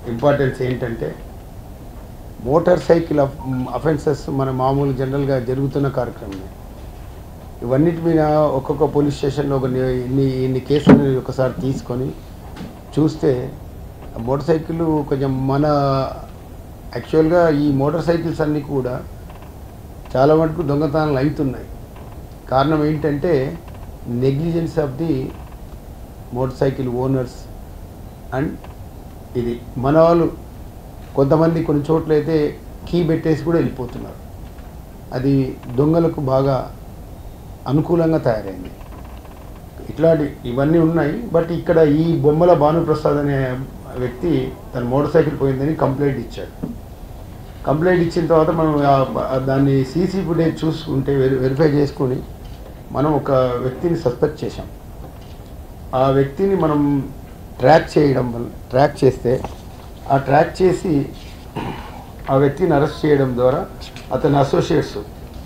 Importance ఏంటంటే motor cycle offences మన మామూలు జనరల్గా జరుగుతున్న కార్యక్రమమే ఇవన్నిటి మీద ఒక్కొక్క పోలీస్ స్టేషన్లో ఒక ని- ఇన్ని ఇన్ని కేసులు ఒకసారి తీసుకొని చూస్తే ఆ మోటార్ సైకిల్ కొంచెం మన యాక్చువల్గా ఈ మోటార్ సైకిల్స్ అన్నీ కూడా చాలా మటుకు దొంగతనాలు అవుతున్నాయి కారణం ఏంటంటే negligence of the motor cycle owners and ఇది మన వాళ్ళు కొంతమంది కొన్ని చోట్ల అయితే కీ పెట్టేసి కూడా వెళ్ళిపోతున్నారు అది దొంగలకు బాగా అనుకూలంగా తయారైంది ఇట్లాంటి ఇవన్నీ ఉన్నాయి బట్ ఇక్కడ ఈ బొమ్మల భానుప్రసాద్ అనే వ్యక్తి తన మోటార్ సైకిల్ పోయిందని కంప్లైంట్ ఇచ్చాడు కంప్లైంట్ ఇచ్చిన తర్వాత మనం ఆ- ఆ దాన్ని సీసీ ఫుటేజ్ చూసుకుంటే వెరి వెరిఫై చేసుకుని మనం ఒక వ్యక్తిని సస్పెక్ట్ చేశాం ఆ వ్యక్తిని మనం ట్రాక్ చేయడం వల్ల ట్రాక్ చేస్తే ఆ ట్రాక్ చేసి ఆ వ్యక్తిని అరెస్ట్ చేయడం ద్వారా అతని అసోసియేట్స్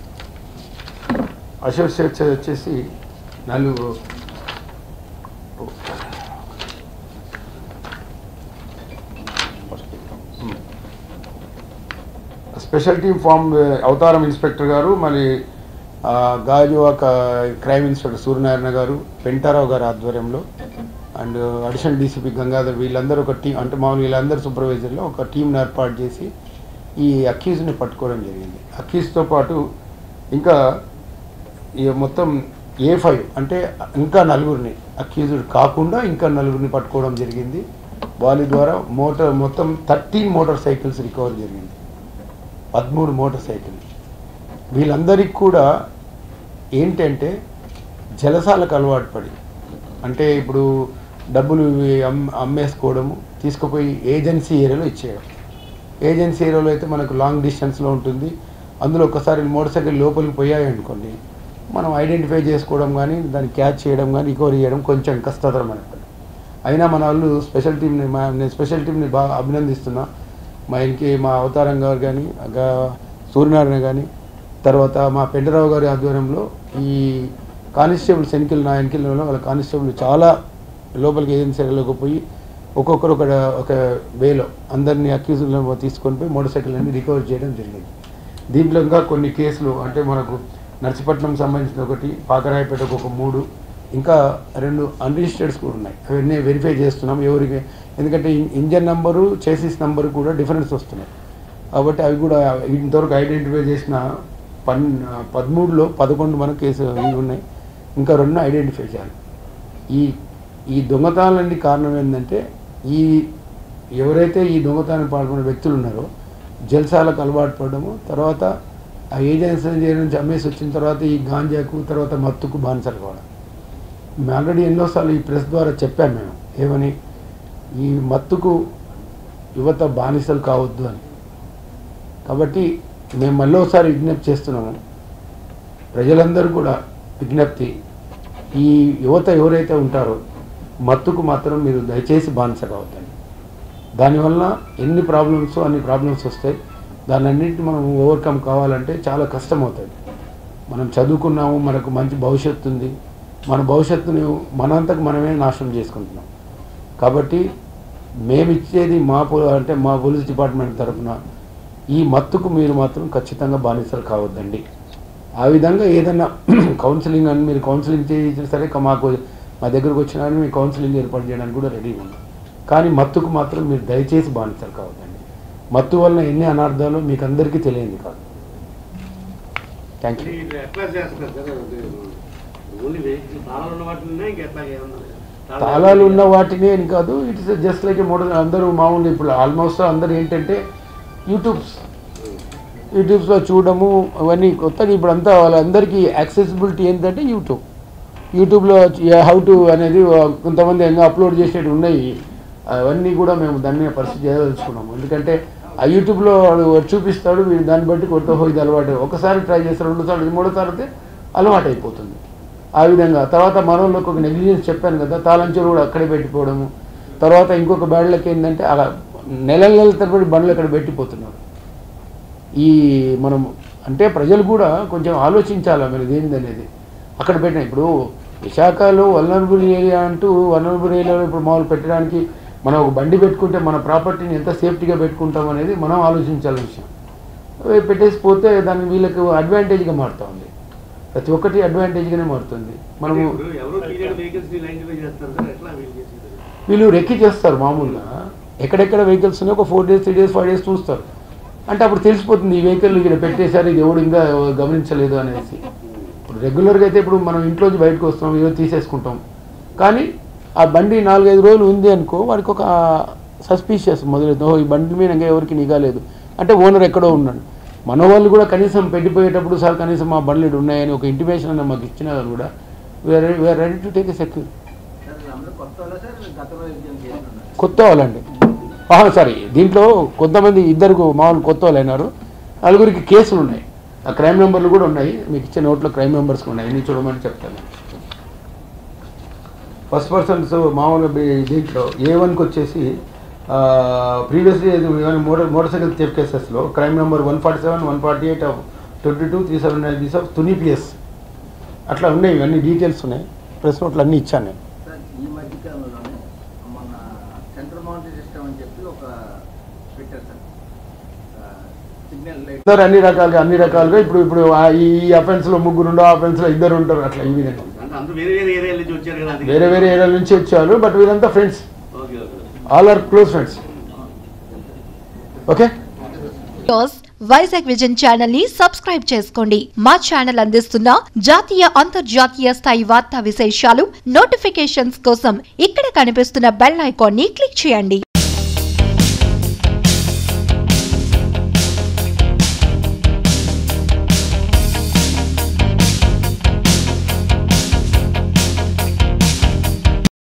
అసోసియేట్స్ వచ్చేసి నలుగురు స్పెషల్ టీమ్ ఫామ్ అవతారం ఇన్స్పెక్టర్ గారు మళ్ళీ ఆ, గాజువా క- క్రైమ్ ఇన్స్పెక్టర్ సూర్యనారాయణ గారు పెంటారావు గారి ఆధ్వర్యంలో అండ్ అడిషనల్ డీసీపీ గంగాధర్ వీళ్ళందరూ ఒక టీం అంటే మామూలు వీళ్ళందరూ సూపర్వైజర్లో ఒక టీంని ఏర్పాటు చేసి ఈ అక్యూజ్ని పట్టుకోవడం జరిగింది అక్యూజ్తో పాటు ఇంకా ఈ మొత్తం ఏ ఫైవ్ అంటే ఇంకా నలుగురిని అక్యూజ్డ్ కాకుండా ఇంకా నలుగురిని పట్టుకోవడం జరిగింది వాళ్ళ ద్వారా మోటార్ మొత్తం థర్టీన్ మోటార్ సైకిల్స్ రికవర్ జరిగింది పదమూడు మోటార్ సైకిల్ వీళ్ళందరికీ కూడా ఏంటంటే జలసాలకు అలవాటు పడి అంటే ఇప్పుడు డబ్బులు ఇవి అమ్ అమ్మేసుకోవడము తీసుకుపోయి ఏజెన్సీ ఏరియాలో ఇచ్చేయడం ఏజెన్సీ ఏరియాలో అయితే మనకు లాంగ్ డిస్టెన్స్లో ఉంటుంది అందులో ఒకసారి మోటార్ సైకిల్ లోపలికి పోయాయి అనుకోండి మనం ఐడెంటిఫై చేసుకోవడం కానీ దాన్ని క్యాచ్ చేయడం కానీ రికవరీ చేయడం కొంచెం కష్టతరమైన పని అయినా మన వాళ్ళు స్పెషల్ టీంని మా నేను స్పెషల్ టీంని బాగా అభినందిస్తున్నా మా ఇంటికి మా అవతారం గారు కానీ సూర్యనారాయణ కానీ తర్వాత మా పెండరావు గారి ఆధ్వర్యంలో ఈ కానిస్టేబుల్స్ ఎన్నికలు నా ఎన్నికలలో వాళ్ళ కానిస్టేబుల్ చాలా లోపలికి ఏజెన్సీలోకి పోయి ఒక్కొక్కరు ఒక ఒక వేలో అందరినీ అక్యూజులను తీసుకొని పోయి మోటార్ సైకిల్ అన్ని రికవర్ చేయడం జరిగింది దీంట్లో ఇంకా కొన్ని కేసులు అంటే మనకు నర్సీపట్నం సంబంధించిన ఒకటి పాకరాయపేటకు ఒక మూడు ఇంకా రెండు అన్రిజిస్టర్డ్స్ కూడా ఉన్నాయి అవన్నీ వెరిఫై చేస్తున్నాం ఎవరికి ఎందుకంటే ఇన్- ఇంజన్ నంబరు చేసిస్ నంబరు కూడా డిఫరెన్స్ వస్తున్నాయి కాబట్టి అవి కూడా ఇంతవరకు ఐడెంటిఫై చేసిన పన్ పదమూడులో పదకొండు మన కేసు ఇవి ఉన్నాయి ఇంకా రెండు ఐడెంటిఫై చేయాలి ఈ ఈ దొంగతనాలన్నీ కారణం ఏంటంటే ఈ ఎవరైతే ఈ దొంగతనానికి పాల్గొన్న వ్యక్తులు ఉన్నారో జల్సాలకు అలవాటు పడడము తర్వాత ఆ ఏజెన్సీ నుంచి అమ్మేసి వచ్చిన తర్వాత ఈ గాంజాకు తర్వాత మత్తుకు బానిసలు కావడం మేము ఆల్రెడీ ఎన్నోసార్లు ఈ ప్రెస్ ద్వారా చెప్పాము మేము ఏమని ఈ మత్తుకు యువత బానిసలు కావద్దు అని కాబట్టి మేము మళ్ళీ ఒకసారి విజ్ఞప్తి చేస్తున్నాము ప్రజలందరూ కూడా విజ్ఞప్తి ఈ యువత ఎవరైతే ఉంటారో మత్తుకు మాత్రం మీరు దయచేసి బానిస కావద్దండి దానివల్ల ఎన్ని ప్రాబ్లమ్స్ అన్ని ప్రాబ్లమ్స్ వస్తాయి దాని అన్నింటిని మనం ఓవర్కమ్ కావాలంటే చాలా కష్టం అవుతుంది మనం చదువుకున్నాము మనకు మంచి భవిష్యత్తు ఉంది మన భవిష్యత్తుని మనంతకు మనమే నాశనం చేసుకుంటున్నాం కాబట్టి మేము ఇచ్చేది మా పో అంటే మా పోలీస్ డిపార్ట్మెంట్ తరఫున ఈ మత్తుకు మీరు మాత్రం ఖచ్చితంగా బానిసలు కావద్దండి ఆ విధంగా ఏదైనా కౌన్సిలింగ్ అని మీరు కౌన్సిలింగ్ చేయించిన సరే క- మాకు మా దగ్గరకు వచ్చినా కానీ మీ కౌన్సిలింగ్ ఏర్పాటు చేయడానికి కూడా రెడీగా ఉన్నాం కానీ మత్తుకు మాత్రం మీరు దయచేసి బానిసలు కావద్దండి మత్తు వలన ఎన్ని అనార్థాలు మీకు అందరికీ తెలియంది కాదు థ్యాంక్ యూ ఇది ఎట్లా చేస్తున్నారు సార్ అది ఓన్లీ వెహికల్ తాళాలు ఉన్న వాటిని ఇంకా ఎట్లా ఏమన్నా తాళాలు ఉన్న వాటిని అని కాదు it is just like model అందరూ మామూలు ఇప్పుడు ఆల్మోస్ట్ అందరూ ఏంటంటే యూట్యూబ్స్ యూట్యూబ్స్లో చూడడము అవన్నీ కొత్తగా ఇప్పుడు అంతా వాళ్ళందరికీ యాక్సెసిబిలిటీ ఏంటంటే యూట్యూబ్ యూట్యూబ్లో హౌ టు అనేది కొంతమంది ఇంకా అప్లోడ్ చేసేవి ఉన్నాయి అవన్నీ కూడా మేము దాన్ని పరిస్థితి చేయదలుచుకున్నాము ఎందుకంటే ఆ యూట్యూబ్లో వాడు చూపిస్తాడు వీడు దాన్ని బట్టి కొత్త ఇది అలవాటు ఒకసారి ట్రై చేస్తారు రెండుసార్లు మూడోసారి అయితే అలవాటు అయిపోతుంది ఆ విధంగా తర్వాత మనోళ్ళకి ఒక నెగ్లిజెన్స్ చెప్పాను కదా తాళంచెలు కూడా అక్కడే పెట్టిపోవడము తర్వాత ఇంకొక బ్యాడ్లకి ఏంటంటే అలా నెల నెలల తరబడి బండ్లు అక్కడ పెట్టిపోతున్నారు ఈ మనం అంటే ప్రజలు కూడా కొంచెం ఆలోచించాలి మరి ఇది అనేది అక్కడ పెట్టిన ఇప్పుడు విశాఖలో వల్నరబుల్ ఏరియా అంటూ వల్నరబుల్ ఏరియాలో ఇప్పుడు మామూలు పెట్టడానికి మనం ఒక బండి పెట్టుకుంటే మన ప్రాపర్టీని ఎంత సేఫ్టీగా పెట్టుకుంటాం అనేది మనం ఆలోచించాల్సిన విషయం అవి పెట్టేసి పోతే దాన్ని వీళ్ళకి అడ్వాంటేజ్గా మారుతూ ఉంది ప్రతి ఒక్కటి అడ్వాంటేజ్గానే మారుతుంది మనము ఇప్పుడు ఎవరో పీరియడ్ వెహికల్స్ ని ఐడెంటిఫై చేస్తారు సార్ ఎట్లా వీళ్ళు చేసేది వీళ్ళు రెక్కి చేస్తారు మామూలుగా ఎక్కడెక్కడ వెహికల్స్ ఉన్నాయో ఒక four days three days five days చూస్తారు అంటే అప్పుడు తెలిసిపోతుంది ఈ వెహికల్ ఇక్కడ పెట్టేశారు ఇది ఎవడు ఇంకా గమనించలేదు అనేసి ఇప్పుడు రెగ్యులర్గా అయితే ఇప్పుడు మనం ఇంట్లోంచి బయటకు వస్తాం ఏదో తీసేసుకుంటాం కానీ ఆ బండి నాలుగైదు రోజులు ఉంది అనుకో వాడికి ఒక సస్పీషియస్ మొదలవుతుంది ఓ ఈ బండి మీద ఇంకా ఎవరికి నిఘా లేదు అంటే ఓనర్ ఎక్కడో ఉన్నాడు మన వాళ్ళు కూడా కనీసం పెట్టిపోయేటప్పుడు సార్ కనీసం మా బండ్లు ఈడ ఉన్నాయని ఒక ఇంటిమేషన్ అన్న మాకు ఇచ్చినా కూడా we're we're ready to take a secure sir అందరూ కొత్త వాళ్ళ సార్ గతంలో విజయం చేస్తున్నారు కొత్త వాళ్ళండి ఆహా, సారీ దీంట్లో కొంతమంది ఇద్దరు మామూలు కొత్త వాళ్ళు అయినారు నలుగురికి కేసులు ఉన్నాయి ఆ క్రైమ్ నెంబర్లు కూడా ఉన్నాయి మీకు ఇచ్చే నోట్లో క్రైమ్ నెంబర్స్ ఉన్నాయి అన్ని చూడమని చెప్తాను ఫస్ట్ పర్సన్స్ మామూలుగా బి- దీంట్లో ఏ వన్కి వచ్చేసి previously motor motor cycle theft కేసెస్లో crime number one forty seven one forty eight of twenty two three seven nine these of Tuni PS అట్లా ఉన్నాయి ఇవన్నీ డీటెయిల్స్ ఉన్నాయి ప్రెస్ నోట్లు అన్నీ ఇచ్చాను నేను సార్ ఈ మధ్య కాలంలోనే మన సెంట్రల్ మౌంటరీ సిస్టమ్ అని చెప్పి ఒక పెట్టారు సార్ సిగ్నల్ లైట్ సార్ అన్ని రకాలుగా అన్ని రకాలుగా ఇప్పుడు ఇప్పుడు ఆ ఈ అఫెన్స్ లో ముగ్గురు ఉండో అఫెన్స్ లో ఇద్దరు ఉంటారు అట్లా ఈ విధంగా అంటే అందరూ వేరే వేరే ఏరియాల నుంచి వచ్చారు కదా అందుకే. వేరే వేరే ఏరియాల నుంచి వచ్చారు బట్ వీళ్ళంతా friends okay okay all are close friends okay news Vizag vision channel ని సబ్స్క్రైబ్ చేసుకోండి మా ఛానల్ అందిస్తున్న జాతీయ అంతర్జాతీయ స్థాయి వార్తా విశేషాలు నోటిఫికేషన్స్ కోసం ఇక్కడ కనిపిస్తున్న బెల్ ఐకాన్ ని క్లిక్ చేయండి